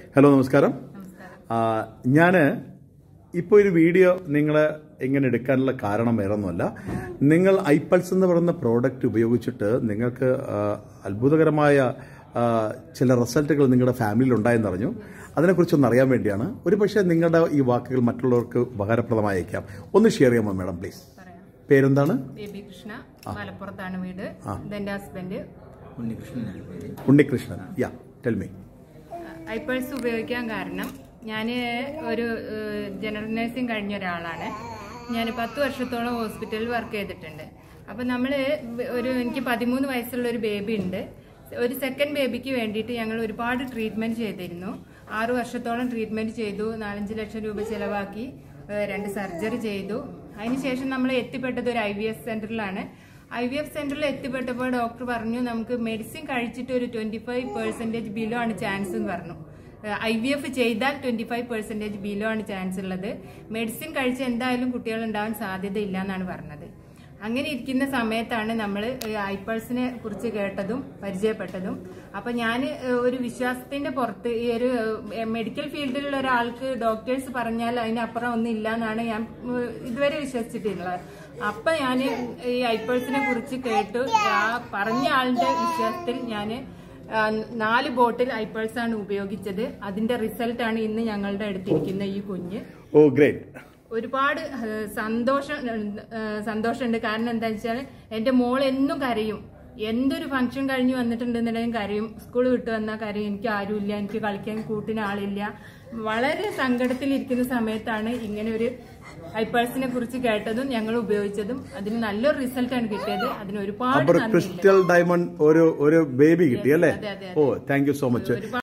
hello നമസ്കാരം ഞാൻ ഇപ്പോൾ ഒരു വീഡിയോ നിങ്ങൾ ഇങ്ങനെ എടുക്കാനുള്ള കാരണം വേറൊന്നുമല്ല നിങ്ങൾ ഐപ്പൾസ് എന്ന് പറയുന്ന പ്രോഡക്റ്റ് ഉപയോഗിച്ചിട്ട് നിങ്ങൾക്ക് ആ, അത്ഭുതകരമായ ആ, ചില റിസൾട്ടുകൾ നിങ്ങളുടെ ഫാമിലിയിൽ ഉണ്ടായെന്നറിഞ്ഞു അതിനെക്കുറിച്ചൊന്ന് അറിയാൻ വേണ്ടിയാണ് ഒരു പക്ഷേ നിങ്ങളുടെ ഈ വാക്കുകൾ മറ്റുള്ളവർക്ക് ഉപകാരപ്രദമായേക്കാം ഒന്ന് ഷെയർ ചെയ്യാമോ മാഡം പ്ലീസ് പറയാം പേരെന്താണ് ബേബി കൃഷ്ണ മലപ്പുറത്താണ് വീട് ഇതെന്റെ ഹസ്ബൻഡ് ഉണ്ണികൃഷ്ണൻ യാ ടെൽമി ഐപ്പൾസ് ഉപയോഗിക്കാൻ കാരണം ഞാൻ ഒരു ഏഹ്, ജനറൽ നഴ്സിംഗ് കഴിഞ്ഞ ഒരാളാണ് ഞാൻ പത്ത് വർഷത്തോളം ഹോസ്പിറ്റലിൽ വർക്ക് ചെയ്തിട്ടുണ്ട് അപ്പം നമ്മൾ ഒരു എനിക്ക് പതിമൂന്ന് വയസ്സുള്ള ഒരു ബേബി ഉണ്ട് ഒരു സെക്കൻഡ് ബേബിക്ക് വേണ്ടിയിട്ട് ഞങ്ങൾ ഒരുപാട് ട്രീറ്റ്മെന്റ് ചെയ്തിരുന്നു ആറു വർഷത്തോളം ട്രീറ്റ്മെന്റ് ചെയ്തു നാലഞ്ച് ലക്ഷം രൂപ ചെലവാക്കി ഏഹ്, രണ്ട് സർജറി ചെയ്തു അതിനുശേഷം നമ്മൾ എത്തിപ്പെട്ടത് ഒരു ഐ വി എഫ് സെന്ററിലാണ് ഐ വി എഫ് സെന്ററിൽ എത്തിപ്പെട്ടപ്പോൾ ഡോക്ടർ പറഞ്ഞു നമുക്ക് മെഡിസിൻ കഴിച്ചിട്ട് ഒരു ട്വന്റി ഫൈവ് പെർസെന്റേജ് ബിലോ ആണ് ചാൻസ് എന്ന് പറഞ്ഞു ഐ വി എഫ് ചെയ്താൽ ട്വന്റി ഫൈവ് പെർസെന്റേജ് ബിലോ ആണ് ചാൻസ് ഉള്ളത് മെഡിസിൻ കഴിച്ച് എന്തായാലും കുട്ടികൾ ഉണ്ടാവാൻ സാധ്യതയില്ല എന്നാണ് പറഞ്ഞത് അങ്ങനെ ഇരിക്കുന്ന സമയത്താണ് നമ്മൾ ഐപ്പൾസിനെ കുറിച്ച് കേട്ടതും പരിചയപ്പെട്ടതും അപ്പൊ ഞാൻ ഒരു വിശ്വാസത്തിന്റെ പുറത്ത് ഈ ഒരു ഏഹ്, മെഡിക്കൽ ഫീൽഡിലുള്ള ഒരാൾക്ക് ഡോക്ടേഴ്സ് പറഞ്ഞാൽ അതിനപ്പുറം ഒന്നും ഇല്ല എന്നാണ് ഞാൻ ഏഹ്, ഇതുവരെ വിശ്വസിച്ചിട്ടുള്ളത് അപ്പൊ ഞാൻ ഈ ഐപ്പൾസിനെ കുറിച്ച് കേട്ടു ആ പറഞ്ഞ ആളുടെ വിശ്വാസത്തിൽ ഞാൻ നാല് ബോട്ടിൽ ഐപ്പൾസ് ആണ് ഉപയോഗിച്ചത് അതിന്റെ റിസൾട്ട് ആണ് ഇന്ന് ഞങ്ങളുടെ അടുത്തിരിക്കുന്ന ഈ കുഞ്ഞ് ഓ ഗ്രേറ്റ് ഒരുപാട് ഏഹ്, സന്തോഷം ഏഹ്, സന്തോഷമുണ്ട് കാരണം എന്താ വെച്ചാൽ എന്റെ മോൾ എന്നും കരയും എന്തൊരു ഫംഗ്ഷൻ കഴിഞ്ഞ് വന്നിട്ടുണ്ടെന്നുണ്ടെങ്കിൽ കരയും സ്കൂൾ വിട്ട് വന്നാൽ കരയും എനിക്ക് ആരുമില്ല എനിക്ക് കളിക്കാൻ കൂട്ടിന് ആളില്ല വളരെ സങ്കടത്തിലിരിക്കുന്ന സമയത്താണ് ഇങ്ങനെ ഒരു ഐപ്പേഴ്സിനെ കുറിച്ച് കേട്ടതും ഞങ്ങൾ ഉപയോഗിച്ചതും അതിന് നല്ലൊരു റിസൾട്ടാണ് കിട്ടിയത് അതിന് ഒരുപാട് അപ്പൊ നന്ദിയുണ്ട് ക്രിസ്റ്റൽ ഡയമണ്ട് ഒരു ഒരു ബേബി കിട്ടി അല്ലേ അതെ, അതെ, oh thank you so much